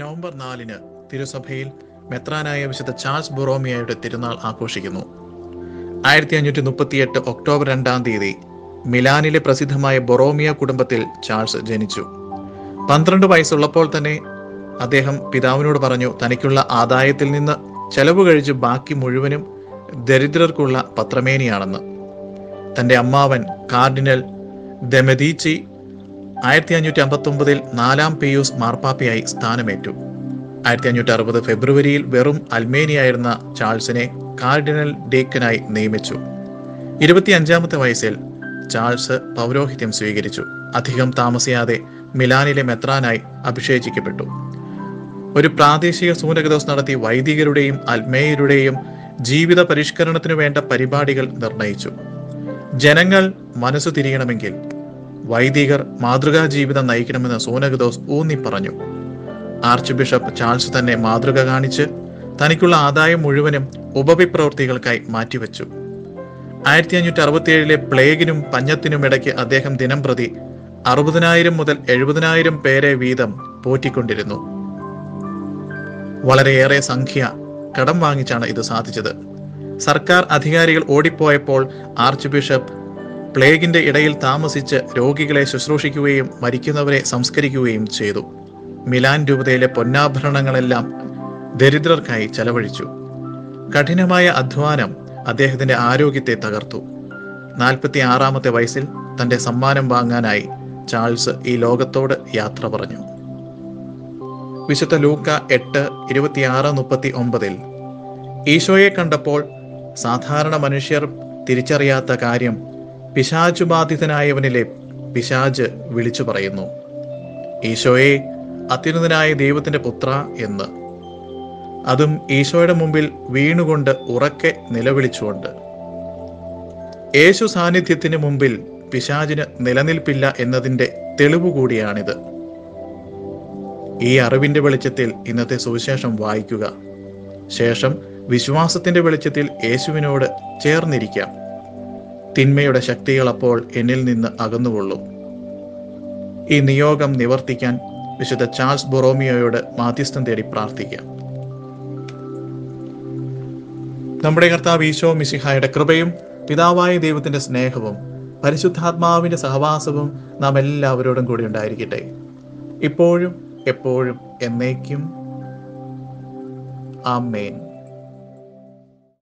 November നാലിന് തിരുസഭയിൽ മെത്രാനായ വിശുദ്ധ Charles ബൊറോമിയയുടെ തിരുനാൾ ആഘോഷിക്കുന്നു ആയിരത്തി അഞ്ഞൂറ്റി മുപ്പത്തിയെട്ട് ഒക്ടോബർ രണ്ടാം തീയതി മിലാനിലെ പ്രസിദ്ധമായ ബൊറോമിയ കുടുംബത്തിൽ ചാൾസ് ജനിച്ചു പന്ത്രണ്ട് വയസ്സുള്ളപ്പോൾ തന്നെ അദ്ദേഹം പിതാവിനോട് പറഞ്ഞു തനിക്കുള്ള ആദായത്തിൽ നിന്ന് ചെലവ് കഴിച്ച് ബാക്കി മുഴുവനും ദരിദ്രർക്കുള്ള പത്രമേനിയാണെന്ന് തന്റെ അമ്മാവൻ കാർഡിനൽ ദെമദീച്ചി ആയിരത്തി അഞ്ഞൂറ്റി അമ്പത്തൊമ്പതിൽ നാലാം പിയൂസ് മാർപ്പാപ്പയായി സ്ഥാനമേറ്റു ആയിരത്തി അഞ്ഞൂറ്റി അറുപത് ഫെബ്രുവരിയിൽ വെറും അൽമേനിയായിരുന്ന ചാൾസിനെ കാർഡിനൽ ഡേക്കനായി നിയമിച്ചു ഇരുപത്തിയഞ്ചാമത്തെ വയസ്സിൽ ചാൾസ് പൗരോഹിത്യം സ്വീകരിച്ചു അധികം താമസിയാതെ മിലാനിലെ മെത്രാനായി അഭിഷേചിക്കപ്പെട്ടു ഒരു പ്രാദേശിക സൂനകദോസ് നടത്തി വൈദികരുടെയും അൽമേയരുടെയും ജീവിത പരിഷ്കരണത്തിനു വേണ്ട പരിപാടികൾ നിർണയിച്ചു ജനങ്ങൾ മനസ്സു തിരിയണമെങ്കിൽ വൈദികർ മാതൃകാ ജീവിതം നയിക്കണമെന്ന് സോനഗദോസ് ഊന്നി പറഞ്ഞു ആർച്ച് ബിഷപ്പ് ചാൾസ് തന്നെ മാതൃക കാണിച്ച് തനിക്കുള്ള ആദായം മുഴുവനും ഉപവിപ്രവൃത്തികൾക്കായി മാറ്റിവെച്ചു ആയിരത്തി അഞ്ഞൂറ്റി അറുപത്തിയേഴിലെ പ്ലേഗിനും പഞ്ഞത്തിനും ഇടയ്ക്ക് അദ്ദേഹം ദിനം പ്രതി അറുപതിനായിരം മുതൽ എഴുപതിനായിരം പേരെ വീതം പോറ്റിക്കൊണ്ടിരുന്നു വളരെയേറെ സംഖ്യ കടം വാങ്ങിച്ചാണ് ഇത് സാധിച്ചത് സർക്കാർ അധികാരികൾ ഓടിപ്പോയപ്പോൾ ആർച്ച് ബിഷപ്പ് പ്ലേഗിന്റെ ഇടയിൽ താമസിച്ച് രോഗികളെ ശുശ്രൂഷിക്കുകയും മരിക്കുന്നവരെ സംസ്കരിക്കുകയും ചെയ്തു മിലാൻ രൂപതയിലെ പൊന്നാഭരണങ്ങളെല്ലാം ദരിദ്രർക്കായി ചെലവഴിച്ചു കഠിനമായ അധ്വാനം അദ്ദേഹത്തിന്റെ ആരോഗ്യത്തെ തകർത്തു നാൽപ്പത്തി ആറാമത്തെ വയസ്സിൽ തന്റെ സമ്മാനം വാങ്ങാനായി ചാൾസ് ഈ ലോകത്തോട് യാത്ര പറഞ്ഞു വിശുദ്ധ ലൂക്ക എട്ട് ഇരുപത്തിയാറ് മുപ്പത്തി ഒമ്പതിൽ ഈശോയെ കണ്ടപ്പോൾ സാധാരണ മനുഷ്യർ തിരിച്ചറിയാത്ത കാര്യം പിശാചു ബാധിതനായവനിലെ പിശാജ് വിളിച്ചു പറയുന്നു ഈശോയെ അത്യുന്നതനായ ദൈവത്തിന്റെ പുത്ര എന്ന് അതും ഈശോയുടെ മുമ്പിൽ വീണുകൊണ്ട് ഉറക്കെ നിലവിളിച്ചുകൊണ്ട് യേശു സാന്നിധ്യത്തിന് മുമ്പിൽ പിശാചിന് നിലനിൽപ്പില്ല എന്നതിന്റെ തെളിവ് കൂടിയാണിത് ഈ അറിവിന്റെ വെളിച്ചത്തിൽ ഇന്നത്തെ സുവിശേഷം വായിക്കുക ശേഷം വിശ്വാസത്തിന്റെ വെളിച്ചത്തിൽ യേശുവിനോട് ചേർന്നിരിക്കാം തിന്മയുടെ ശക്തികൾ അപ്പോൾ എന്നിൽ നിന്ന് അകന്നുകൊള്ളും ഈ നിയോഗം നിവർത്തിക്കാൻ വിശുദ്ധ ചാൾസ് ബൊറോമിയോയോട് മാധ്യസ്ഥം തേടി പ്രാർത്ഥിക്കാം നമ്മുടെ കർത്താവ് ഈശോ മിശിഹായുടെ കൃപയും പിതാവായ ദൈവത്തിന്റെ സ്നേഹവും പരിശുദ്ധാത്മാവിന്റെ സഹവാസവും നാം എല്ലാവരോടും കൂടി ഉണ്ടായിരിക്കട്ടെ ഇപ്പോഴും എപ്പോഴും എന്നേക്കും ആമേൻ